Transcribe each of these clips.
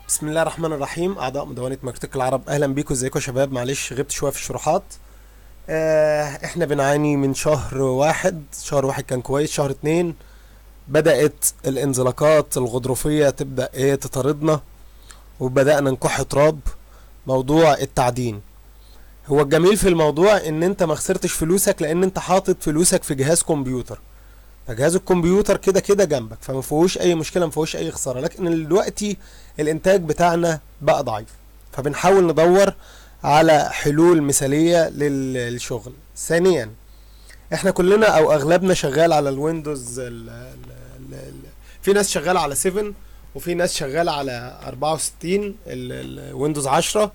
بسم الله الرحمن الرحيم اعضاء مدونة مكتبة العرب اهلا بيكم ازيكم يا شباب معلش غبت شويه في الشروحات آه احنا بنعاني من شهر واحد شهر واحد كان كويس شهر اتنين بدأت الانزلاقات الغضروفية تبدأ ايه تطاردنا وبدأنا نكح تراب موضوع التعدين هو الجميل في الموضوع ان انت ما خسرتش فلوسك لان انت حاطط فلوسك في جهاز كمبيوتر فجهاز الكمبيوتر كده كده جنبك فما فيهوش اي مشكله ما فيهوش اي خساره لكن دلوقتي الانتاج بتاعنا بقى ضعيف فبنحاول ندور على حلول مثاليه لل- للشغل ثانيا احنا كلنا او اغلبنا شغال على الويندوز ال ال ال ال في ناس شغاله على 7 وفي ناس شغاله على 64 الويندوز 10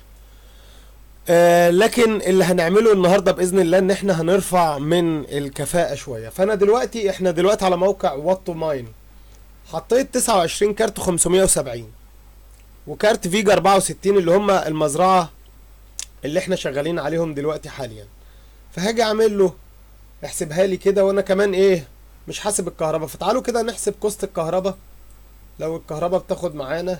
آه، لكن اللي هنعمله النهارده باذن الله ان احنا هنرفع من الكفاءه شويه فانا دلوقتي احنا دلوقتي على موقع واتو ماين حطيت 29 كارت 570 وكارت فيجا 64 اللي هم المزرعه اللي احنا شغالين عليهم دلوقتي حاليا فهاجي اعمل له احسبها لي كده وانا كمان ايه مش حاسب الكهرباء فتعالوا كده نحسب كوست الكهرباء لو الكهرباء بتاخد معانا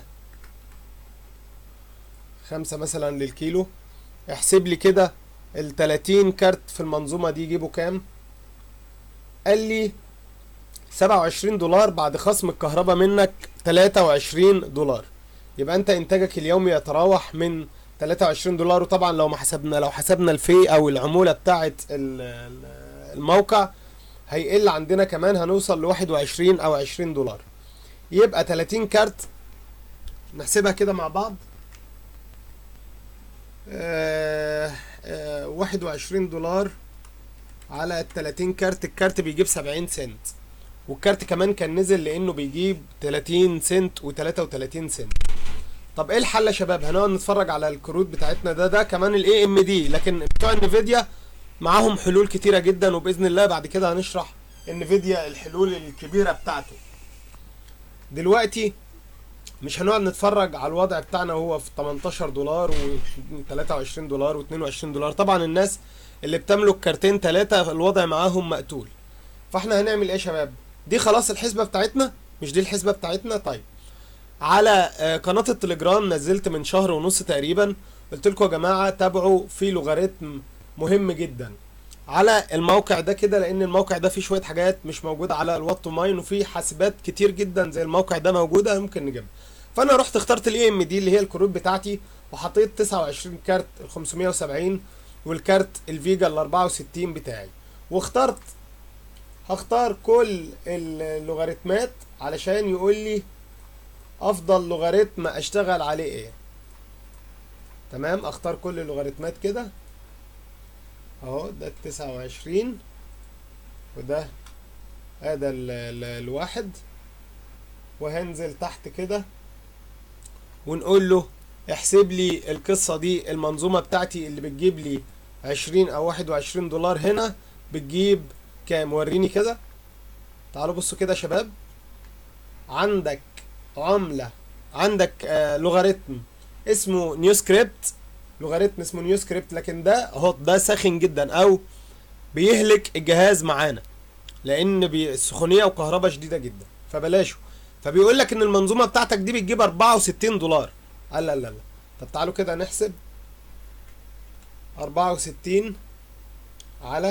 خمسة مثلا للكيلو احسب لي كده ال 30 كارت في المنظومة دي يجيبوا كام؟ قال لي 27 دولار بعد خصم الكهرباء منك 23 دولار يبقى انت انتاجك اليومي يتراوح من 23 دولار وطبعا لو ما حسبنا لو حسبنا الفي او العمولة بتاعت ال- ال- الموقع هيقل عندنا كمان هنوصل ل 21 او 20 دولار يبقى 30 كارت نحسبها كده مع بعض آه، آه، 21 دولار على ال 30 كارت الكارت بيجيب 70 سنت والكارت كمان كان نزل لانه بيجيب 30 سنت و33 سنت طب ايه الحل يا شباب هنقعد نتفرج على الكروت بتاعتنا ده ده كمان الاي ام دي لكن بتوع انفيديا معاهم حلول كتيره جدا وباذن الله بعد كده هنشرح انفيديا الحلول الكبيره بتاعته دلوقتي مش هنقعد نتفرج على الوضع بتاعنا وهو في 18 دولار و23 دولار و22 دولار طبعا الناس اللي بتملك كارتين ثلاثة الوضع معاهم مقتول فاحنا هنعمل ايه يا شباب دي خلاص الحسبة بتاعتنا مش دي الحسبة بتاعتنا طيب على آه، قناة التليجرام نزلت من شهر ونص تقريبا قلت لكم يا جماعة تابعوا في لوغاريتم مهم جدا على الموقع ده كده لان الموقع ده فيه شوية حاجات مش موجودة على الواتو ماين وفيه حاسبات كتير جدا زي الموقع ده موجودة ممكن نجيبها فانا رحت اخترت الاي ام دي اللي هي الكروت بتاعتي وحطيت 29 كارت ال 570 والكارت الفيجا ال 64 بتاعي واخترت هختار كل اللوغاريتمات علشان يقول لي افضل لوغاريتم اشتغل عليه ايه تمام اختار كل اللوغاريتمات كده اهو ده ال 29 وده هذا ال- ال- الواحد وهنزل تحت كده ونقول له احسب لي القصة دي المنظومة بتاعتي اللي بتجيب لي 20 او 21 دولار هنا بتجيب كام وريني كده تعالوا بصوا كده يا شباب عندك عملة عندك آه لوغاريتم اسمه نيو سكريبت لوغاريتم اسمه نيو سكريبت لكن ده اهو ده ساخن جدا او بيهلك الجهاز معانا لان بي- السخونيه وكهرباء شديده جدا فبلاشه فبيقول لك ان المنظومه بتاعتك دي بتجيب 64 دولار لا لا لا طب تعالوا كده نحسب 64 على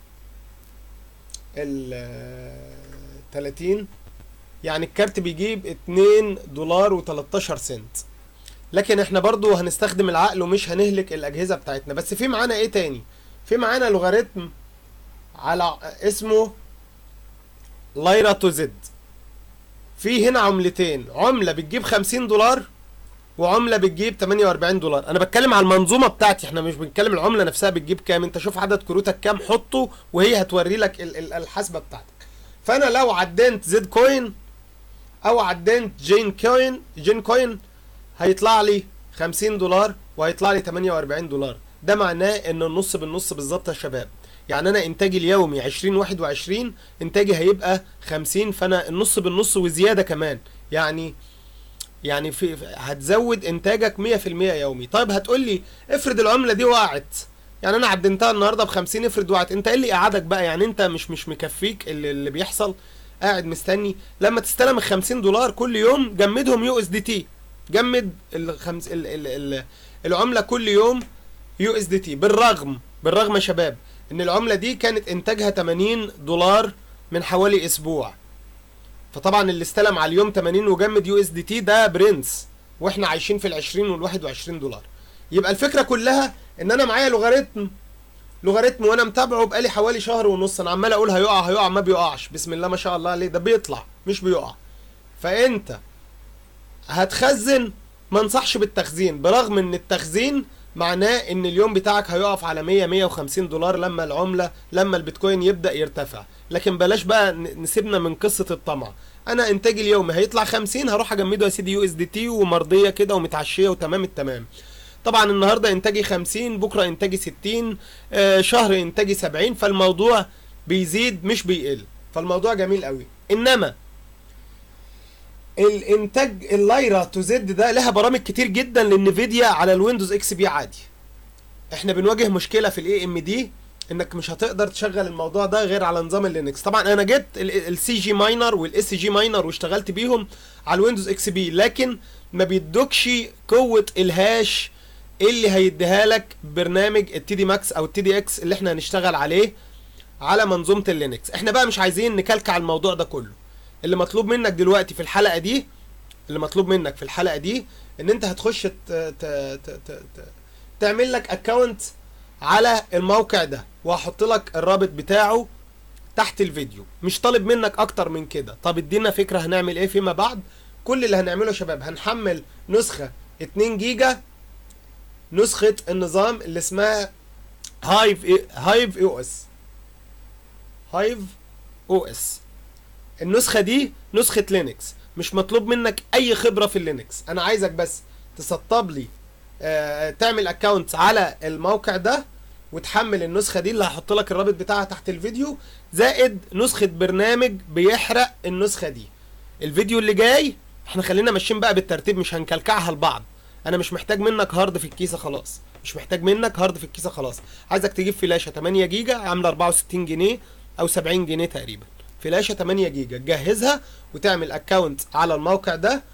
ال 30 يعني الكارت بيجيب 2 دولار و13 سنت لكن احنا برضو هنستخدم العقل ومش هنهلك الاجهزه بتاعتنا بس في معانا ايه تاني في معانا لوغاريتم على اسمه لايرا تو زد في هنا عملتين عمله بتجيب 50 دولار وعمله بتجيب 48 دولار انا بتكلم على المنظومه بتاعتي احنا مش بنتكلم العمله نفسها بتجيب كام انت شوف عدد كروتك كام حطه وهي هتوري لك ال- ال- الحسبه بتاعتك فانا لو عدنت زد كوين او عدنت جين كوين جين كوين هيطلع لي 50 دولار وهيطلع لي 48 دولار ده معناه ان النص بالنص بالظبط يا شباب يعني انا انتاجي اليومي 2021 انتاجي هيبقى 50 فانا النص بالنص وزياده كمان يعني يعني في في- هتزود انتاجك 100% يومي طيب هتقول لي افرض العمله دي وقعت يعني انا عدنتها النهارده ب 50 افرض وقعت انت ايه اللي قعدك بقى يعني انت مش مش مكفيك اللي, اللي بيحصل قاعد مستني لما تستلم ال 50 دولار كل يوم جمدهم يو اس دي تي جمد الخمس ال ال ال العمله كل يوم يو اس دي تي بالرغم بالرغم يا شباب ان العمله دي كانت انتاجها 80 دولار من حوالي اسبوع فطبعا اللي استلم على اليوم 80 وجمد يو اس دي تي ده برنس واحنا عايشين في ال 20 وال 21 دولار يبقى الفكره كلها ان انا معايا لوغاريتم لوغاريتم وانا متابعه بقالي حوالي شهر ونص انا عمال اقول هيقع هيقع ما بيقعش بسم الله ما شاء الله عليه ده بيطلع مش بيقع فانت هتخزن ما انصحش بالتخزين برغم ان التخزين معناه ان اليوم بتاعك هيقف على 100 150 دولار لما العمله لما البيتكوين يبدا يرتفع لكن بلاش بقى ن- نسيبنا من قصه الطمع انا انتاجي اليومي هيطلع 50 هروح اجمده يا سيدي يو اس دي تي ومرضيه كده ومتعشيه وتمام التمام طبعا النهارده انتاجي 50 بكره انتاجي 60 آه شهر انتاجي 70 فالموضوع بيزيد مش بيقل فالموضوع جميل قوي انما الانتاج اللايرا تو زد ده لها برامج كتير جدا للنفيديا على الويندوز اكس بي عادي احنا بنواجه مشكله في الاي ام دي انك مش هتقدر تشغل الموضوع ده غير على نظام اللينكس طبعا انا جبت السي جي ماينر والاس جي ماينر واشتغلت بيهم على الويندوز اكس بي لكن ما بيدوكش قوه الهاش اللي هيديها لك برنامج التي دي ماكس او التي دي اكس اللي احنا هنشتغل عليه على منظومه اللينكس احنا بقى مش عايزين نكلكع الموضوع ده كله اللي مطلوب منك دلوقتي في الحلقه دي اللي مطلوب منك في الحلقه دي ان انت هتخش ت... ت... ت... ت... ت... تعمل لك اكونت على الموقع ده وهحط لك الرابط بتاعه تحت الفيديو مش طالب منك اكتر من كده طب ادينا فكره هنعمل ايه فيما بعد كل اللي هنعمله يا شباب هنحمل نسخه 2 جيجا نسخه النظام اللي اسمها هايف هايف او اس هايف او اس النسخه دي نسخه لينكس مش مطلوب منك اي خبره في اللينكس انا عايزك بس تسطب لي آه تعمل اكونت على الموقع ده وتحمل النسخه دي اللي هحط لك الرابط بتاعها تحت الفيديو زائد نسخه برنامج بيحرق النسخه دي الفيديو اللي جاي احنا خلينا ماشيين بقى بالترتيب مش هنكلكعها لبعض انا مش محتاج منك هارد في الكيسه خلاص مش محتاج منك هارد في الكيسه خلاص عايزك تجيب فلاشه 8 جيجا عامله 64 جنيه او 70 جنيه تقريبا فلاشه 8 جيجا تجهزها وتعمل اكونت على الموقع ده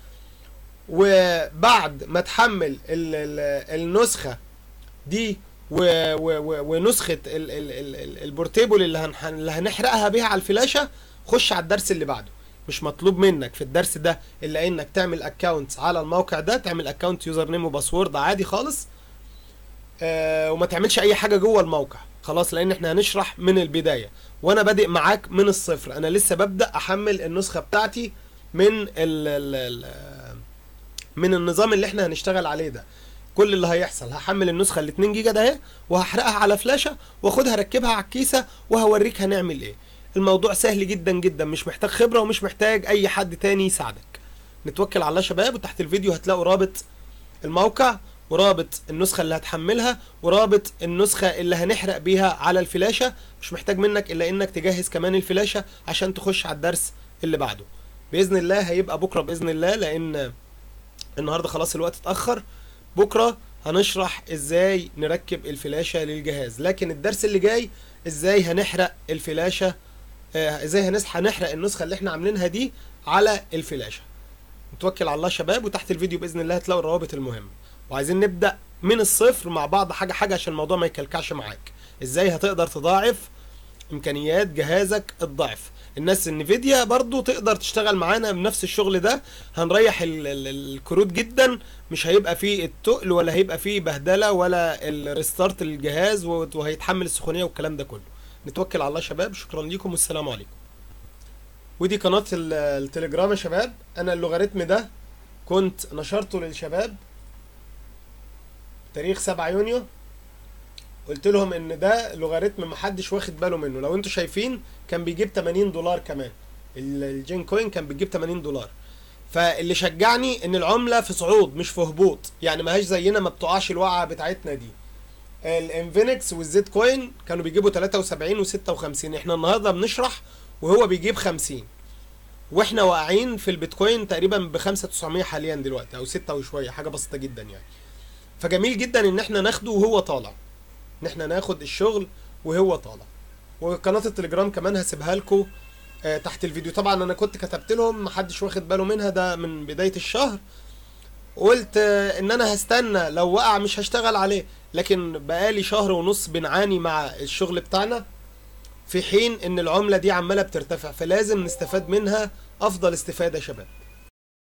وبعد ما تحمل ال ال النسخه دي و و و ونسخه ال ال ال ال البورتيبل اللي, هن اللي هنحرقها بيها على الفلاشه خش على الدرس اللي بعده مش مطلوب منك في الدرس ده الا انك تعمل اكونت على الموقع ده تعمل اكونت يوزر نيم وباسورد عادي خالص آه وما تعملش اي حاجه جوه الموقع خلاص لان احنا هنشرح من البدايه وانا بادئ معاك من الصفر انا لسه ببدا احمل النسخه بتاعتي من ال ال ال من النظام اللي احنا هنشتغل عليه ده كل اللي هيحصل هحمل النسخه ال 2 جيجا ده اهي وهحرقها على فلاشه واخدها اركبها على الكيسه وهوريك هنعمل ايه الموضوع سهل جدا جدا مش محتاج خبره ومش محتاج اي حد تاني يساعدك نتوكل على الله شباب وتحت الفيديو هتلاقوا رابط الموقع ورابط النسخة اللي هتحملها ورابط النسخة اللي هنحرق بيها على الفلاشة مش محتاج منك الا انك تجهز كمان الفلاشة عشان تخش على الدرس اللي بعده بإذن الله هيبقى بكرة بإذن الله لأن النهاردة خلاص الوقت اتأخر بكرة هنشرح ازاي نركب الفلاشة للجهاز لكن الدرس اللي جاي ازاي هنحرق الفلاشة آه ازاي هنصحى هنحرق النسخة اللي احنا عاملينها دي على الفلاشة نتوكل على الله شباب وتحت الفيديو بإذن الله هتلاقوا الروابط المهمة وعايزين نبدا من الصفر مع بعض حاجه حاجه عشان الموضوع ما يكلكعش معاك ازاي هتقدر تضاعف امكانيات جهازك الضعف الناس النفيديا برضو تقدر تشتغل معانا بنفس الشغل ده هنريح ال ال الكروت جدا مش هيبقى فيه التقل ولا هيبقى فيه بهدله ولا الريستارت للجهاز وهيتحمل السخونيه والكلام ده كله نتوكل على الله شباب شكرا لكم والسلام عليكم ودي قناه التليجرام يا شباب انا اللوغاريتم ده كنت نشرته للشباب تاريخ 7 يونيو قلت لهم ان ده لوغاريتم محدش واخد باله منه لو انتوا شايفين كان بيجيب 80 دولار كمان الجين كوين كان بيجيب 80 دولار فاللي شجعني ان العمله في صعود مش في هبوط يعني ماهاش زينا ما بتقعش الوقعه بتاعتنا دي الانفينكس والزيت كوين كانوا بيجيبوا 73 و56 احنا النهارده بنشرح وهو بيجيب 50 واحنا واقعين في البيتكوين تقريبا ب 5900 حاليا دلوقتي او 6 وشويه حاجه بسيطه جدا يعني فجميل جدا ان احنا ناخده وهو طالع ان احنا ناخد الشغل وهو طالع وقناه التليجرام كمان هسيبها لكم تحت الفيديو طبعا انا كنت كتبت لهم محدش واخد باله منها ده من بدايه الشهر قلت آه، ان انا هستنى لو وقع مش هشتغل عليه لكن بقالي شهر ونص بنعاني مع الشغل بتاعنا في حين ان العملة دي عمالة بترتفع فلازم نستفاد منها افضل استفادة يا شباب